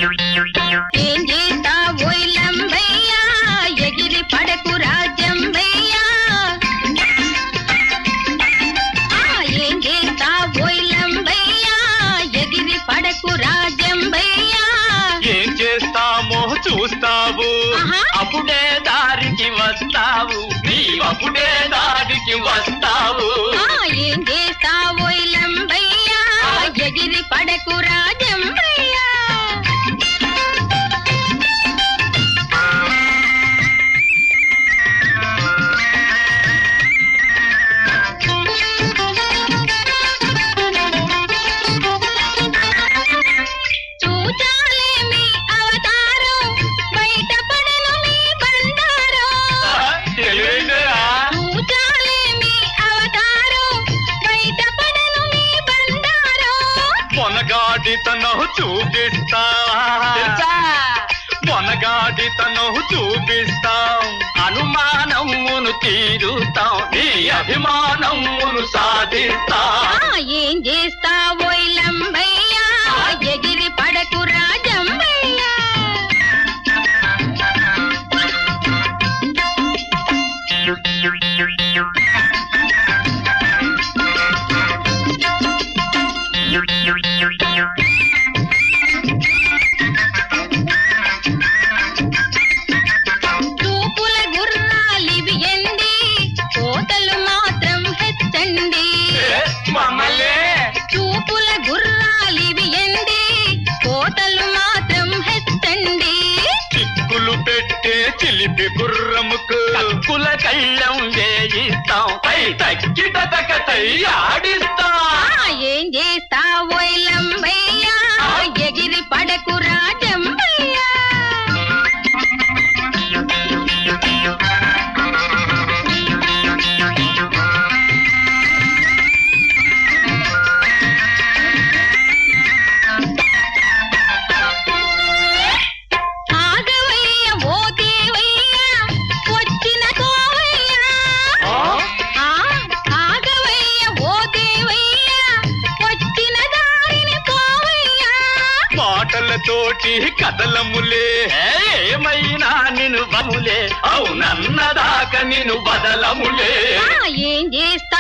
ఏం చేస్తావోయ్ లంబయ్యా ఎగిరి పడకు రాజంబయ్యా ఆ, ఏం చేస్తావోయ్ లంబయ్యా ఎగిరి పడకు రాజంబయ్యా ఏం చేస్తామో చూస్తావు ఆహా. అప్పుడే దారికి వస్తావు నీ అప్పుడే దారికి వస్తావు ఆ, ఏం చేస్తావోయ్ లంబయ్యా ఎగిరి పడకు రాజంబయ్యా చూచాలేమి అవతారం బయటపడను మీ బండారం తెలివైందిరా? చూచాలేమి అవతారం బయటపడను మీ బండారం మొనగాడితనం చూపిస్తా తెలుసా మొనగాడితనం చూపిస్తాం అనుమానమును తీరుతాం నీ అభిమానమును సాధిస్తాం ఆ, ఏం చేస్తావోయ్ లంబయ్యా ఎగిరి పడకు రాజంబయ్యా చూపుల గుర్రాలివి ఎండి కోతలు మాత్రం హెచ్చండి ఏ, మమ్మల్ని చూపుల గుర్రాలివి ఎండి కోతలు మాత్రం హెచ్చండి చిక్కులు పెట్టే చిలిపి గుర్రముకు కక్కుల కళ్ళం వేయిస్తాం పై తక్కిట తకతై ఆడిస్తాం ఆ, ఏం చేస్తావోయ్ లంబయ్యా ఎగిరి పడకు రాజంబయ్యా ఆగవయ్య ఓ దేవయ్య వచ్చిన కోవయ్య ఆ? ఆ, ఆగవయ్య ఓ దేవయ్య వచ్చిన దారిని పోవయ్య మాటలతోటి కదలములే ఏమైనా నిన్ను బములే అవునన్నదాక నిన్ను బదలములే ఆ, ఏం చేస్తా